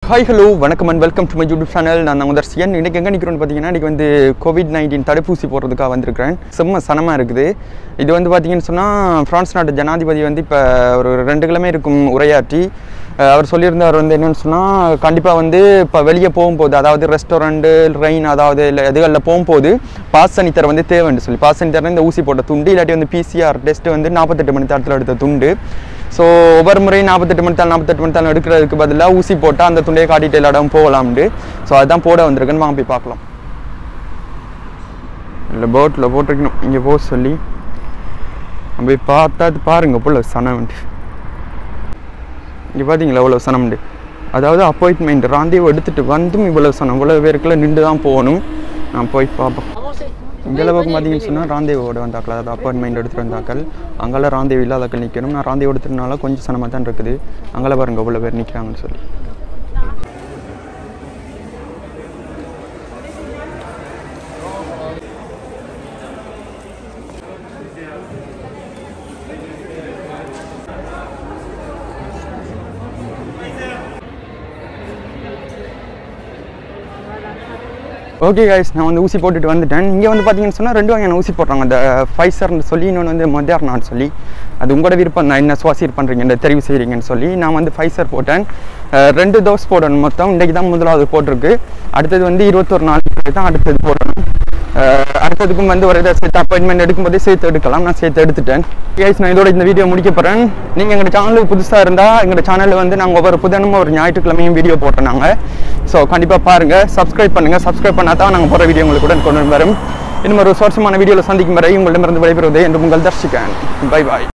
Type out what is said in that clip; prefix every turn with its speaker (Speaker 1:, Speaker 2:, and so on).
Speaker 1: hi hello வணக்கம் and welcome to my YouTube channel நான் உங்கள் தர்சியன் இன்றைக்கி எங்கே நிற்கிறோன்னு பார்த்தீங்கன்னா இன்றைக்கி வந்து கோவிட் நைன்டீன் தடுப்பூசி போடுறதுக்காக வந்திருக்கிறேன் செம்ம சனமாக இருக்குது இது வந்து பார்த்தீங்கன்னு சொன்னால் ஃப்ரான்ஸ் நாட்டு ஜனாதிபதி வந்து இப்போ ஒரு ரெண்டு கிழமை இருக்கும் உரையாற்றி அஹ், அவர் சொல்லியிருந்தார் வந்து என்னென்னு சொன்னால் கண்டிப்பாக வந்து இப்போ வெளியே போகும்போது அதாவது ரெஸ்டாரண்ட்டு ரெயின் அதாவது இல்லை எதுகளில் போகும்போது பாஸ் சனித்தர் வந்து தேவைன்னு சொல்லி பாஸ் சனித்தர் இந்த ஊசி போட்ட துண்டு இல்லாட்டி வந்து பிசிஆர் டெஸ்ட் வந்து நாற்பத்தெட்டு மணி நேரத்தில் எடுத்த துண்டு ஸோ ஒவ்வொரு முறையும் நாற்பத்தெட்டு மணி தாள் நாற்பத்தெட்டு மணி தாள் எடுக்கிறதுக்கு பதிலாக ஊசி போட்டால் அந்த துண்டையை காட்டிட்டு எல்லா இடம் போகலாம்னு ஸோ அதுதான் போட வந்திருக்குன்னு வாங்க போய் பார்க்கலாம் இல்லை போட்டில் போட்டிருக்கணும் இங்கே போக சொல்லி நம்ம போய் பார்த்தா அது பாருங்க புள்ள சனம்ண்டு இங்கே பார்த்தீங்களா இவ்வளோ சனம்ண்டு அதாவது அப்பாயின்மெண்ட் ராந்தேவ் எடுத்துகிட்டு வந்தும் இவ்வளோ சனம் இவ்வளோ பேருக்குள்ள நின்று தான் போகணும் நான் போய் பார்ப்போம் இங்கே அளவுக்கு பார்த்தீங்கன்னு சொன்னால் ராந்தேவோட வந்தாக்கள் அதாவது அப்பாயின்மெண்ட் எடுத்துகிட்டு வந்தாக்கள் அங்கெல்லாம் ராந்தேவ் இல்லாதாக்கள் நிற்கணும் நான் ராந்தேவ் எடுத்துனால கொஞ்சம் சனமாக தான் இருக்குது அங்கெல்லாம் பாருங்க இவ்வளோ பேர் நிற்கிறாங்கன்னு சொல்லி ஓகே கைஸ் நான் வந்து ஊசி போட்டுட்டு வந்துட்டேன் இங்கே வந்து பார்த்தீங்கன்னு சொன்னால் ரெண்டு வகையான ஊசி போடுறாங்க அந்த ஃபைசர்னு சொல்லி இன்னொன்று வந்து மொதர்னான்னு சொல்லி அது உங்களோட விருப்பம் தான் என்ன சுவாசிர் பண்ணுறீங்க இந்த தெரிவு செய்கிறீங்கன்னு சொல்லி நான் வந்து ஃபைசர் போட்டேன் அஹ் ரெண்டு டோஸ் போடணும் மொத்தம் இன்றைக்கி தான் முதலாவது போட்டிருக்கு அடுத்தது வந்து இருபத்தொரு நாள் தான் அடுத்தது போடணும் அஹ் அடுத்ததுக்கும் வந்து ஒரு இதை சேர்த்து அப்பாயின்மெண்ட் எடுக்கும்போதே சேர்த்து எடுக்கலாம் நான் சேர்த்து எடுத்துட்டேன் கைஸ் நான் இதோட இந்த வீடியோ முடிக்க போகிறேன் நீங்கள் எங்கள் சேனலுக்கு புதுசாக இருந்தால் எங்கள் சேனலில் வந்து நாங்கள் ஒவ்வொரு புதனும் ஒரு ஞாயிற்றுக்கிழமையும் வீடியோ போட்டோம் நாங்கள் ஸோ கண்டிப்பாக பாருங்கள் சப்ஸ்கிரைப் பண்ணுங்கள் சப்ஸ்கிரைப் பண்ணால் தான் நாங்கள் போகிற வீடியோ உங்களுக்கு உடன் கொண்டு வரும் இன்னும் ஒரு சுவாரஸ்யமான வீடியோவில் சந்திக்கும் வரை உங்களிடமிருந்து விடைபெறுவது என்று உங்கள் தர்ஷிக்கன் பை பாய்